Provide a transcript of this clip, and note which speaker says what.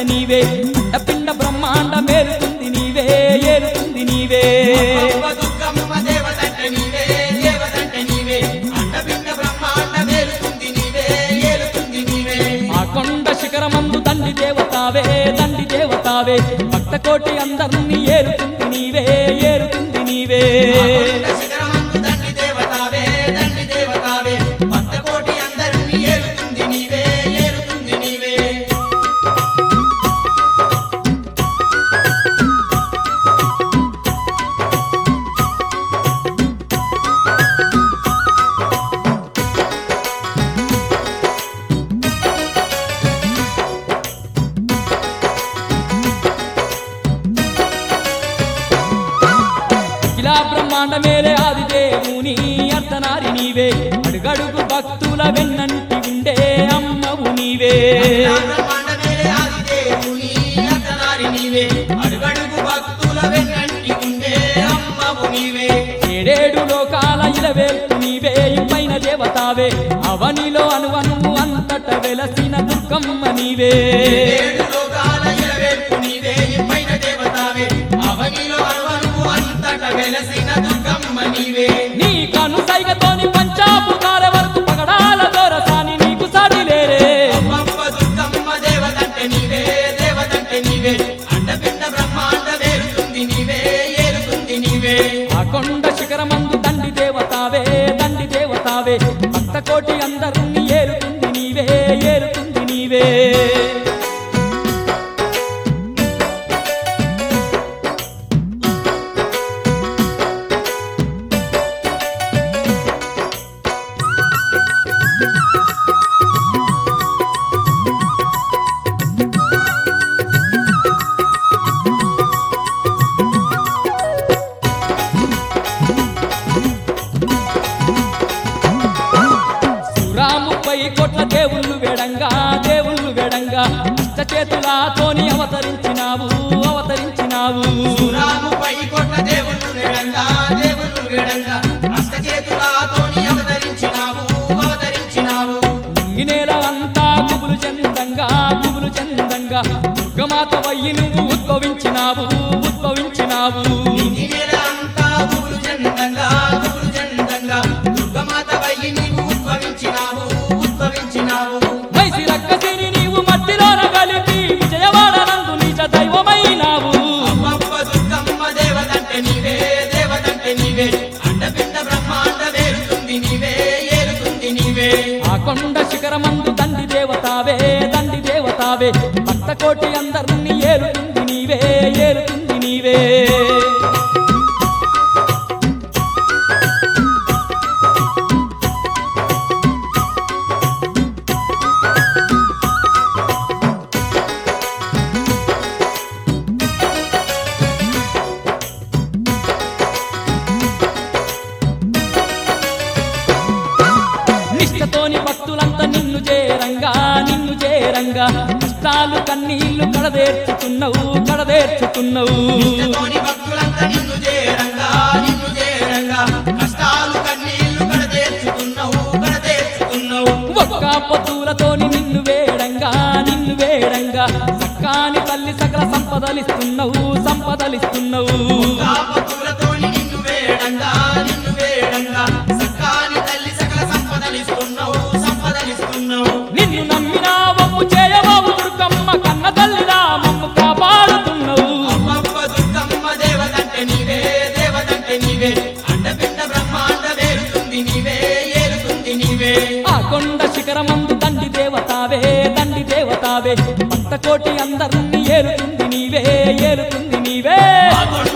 Speaker 1: నీవే అండపిండ బ్రహ్మాండ మేలుతుంది నీవే ఏలుతుంది నీవే
Speaker 2: అమ్మ దుర్గమ్మ దేవతంటే నీవే దేవతంటే నీవే అండపిండ బ్రహ్మాండ మేలుతుంది నీవే ఏలుతుంది నీవే
Speaker 1: ఆ కొండ శిఖరమందు దండి దేవతావే దండి దేవతావే భక్త కోటి అందరినీ ఏలుతుంది నీవే ఏలుతుంది నీవే
Speaker 2: కొండ శిఖరమందు దండి దేవతావే దండి దేవతావే భక్త కోటి అందరినీ ఏలుతుంది నీవే ఏలుతుంది నీవే
Speaker 1: ఇలా బ్రహ్మాండ మేలే ఆది దేవుని అర్ధనారి నీవే అడుగడుగు భక్తుల వెన్నంటి ఉండే అమ్మవు నీవే
Speaker 2: నా బ్రహ్మాండ మేలే ఆది దేవుని అర్ధనారి నీవే అడుగడుగు భక్తుల వెన్నంటి ఉండే అమ్మవు నీవే
Speaker 1: ఏడేడు లోకాల ఇలవేల్పు నీవే పైన దేవతావే అవనిలో అనువనువు అంతట వెలసిన దుర్గమ్మ నీవే
Speaker 2: ఏడు లోకాల ఇలవేల్పు నీవే పైన దేవతావే అవనిలో అణువణువు అంతట వెలసిన దుర్గమ్మ నీవే
Speaker 1: నీ కను సైగతోని పంచాభూతాల వరకు పగడాల దొరసాని నీకు సాటి లేరే
Speaker 2: అమ్మమ్మ దుర్గమ్మ దేవతంటే నీవే దేవతంటే నీవే అండపిండ బ్రహ్మాండ వేరుతుంది నీవే ఏలుతుంది నీవే
Speaker 1: ఆ కొండ శిఖరమందు దండి దేవతావే దండి దేవతావే భక్త కోటి అందరినీ ఏలుతుంది నీవే ఏలుతుంది నీవే సురాముపై కోట్ల దేవుళ్ళు వేడంగా దేవుళ్ళు వేడంగా అష్ట చేతులతోని అవతరించినావు అవతరించినావు
Speaker 2: రాముపై కొట్ల దేవుళ్ళు వేడంగా దేవుళ్ళు వేడంగా అష్టచేతులతోని అవతరించినావు అవతరించినావు
Speaker 1: నేల అంతా కుబులు చందంగా కుబులు చందంగా దుర్గమాత వయ్యి నువ్వు ఉద్భవించినావు ఉద్భవించినావు
Speaker 2: ఈ నెల అంతా ఊరు చందంగా ఊరు చందంగా దుర్గమాత వయ్యి నీవు ఉద్భవించినావు ఉద్భవించినావు
Speaker 1: మైసి రక్కసిని నీవు మట్టిలోన కలిపి విజయవాడనందు నిజ దైవమైనావు
Speaker 2: అమ్మమ్మ దుర్గమ్మ దేవతంటే నీవే దేవతంటే నీవే అండపిండ బ్రహ్మాండ వేరుతుంది నీవే ఏలుతుంది నీవే
Speaker 1: ఆ కొండ శిఖరమందు దండి దేవతావే దండి దేవతావే భక్త కోటి అందరినీ ఏలుతుంది నీవే ఏలుతుంది నీవే నిష్టతోని భక్తులంతా నిన్ను చేరంగా నిన్ను చేరంగా కష్టాలు కన్నీళ్లు కడదేర్చుకున్నావు కడదేర్చుకున్నావు
Speaker 2: నిత్యతోని భక్తులంతా నిన్ను చేరంగా నిన్ను చేరంగా కష్టాలు కన్నీళ్లు కడతీర్చుకున్నావు కడతీర్చుకున్నావు
Speaker 1: ఒక్క పొత్తులతోని నిన్ను వేడంగా నిన్ను వేడంగా సక్కాని తల్లి సకల సంపదలిస్తున్నావు సంపదలిస్తున్నావు
Speaker 2: కాపతులతోని నిన్ను వేడంగా నిన్ను వేడంగా సకాని తల్లి సకల సంపదలిస్తున్నావు సంపదలిస్తున్నావు
Speaker 1: నిన్ను నమ్మినా వమ్ము చేయబాబు దుర్గమ్మ కన్న తల్లిరా మమ్ము కాపాడుతున్నావు
Speaker 2: అమ్మమ్మ దుర్గమ్మ దేవతంటే నీవే దేవతంటే నీవే అండపిండ బ్రహ్మాండ వేరుతుంది నీవే ఏలుతుంది నీవే
Speaker 1: ఆ కొండ శిఖరమందు దండి దేవతావే దండి దేవతావే భక్త కోటి అందరినీ ఏలుతుంది నీవే ఏలుతుంది నీవే
Speaker 2: ఆ కొండ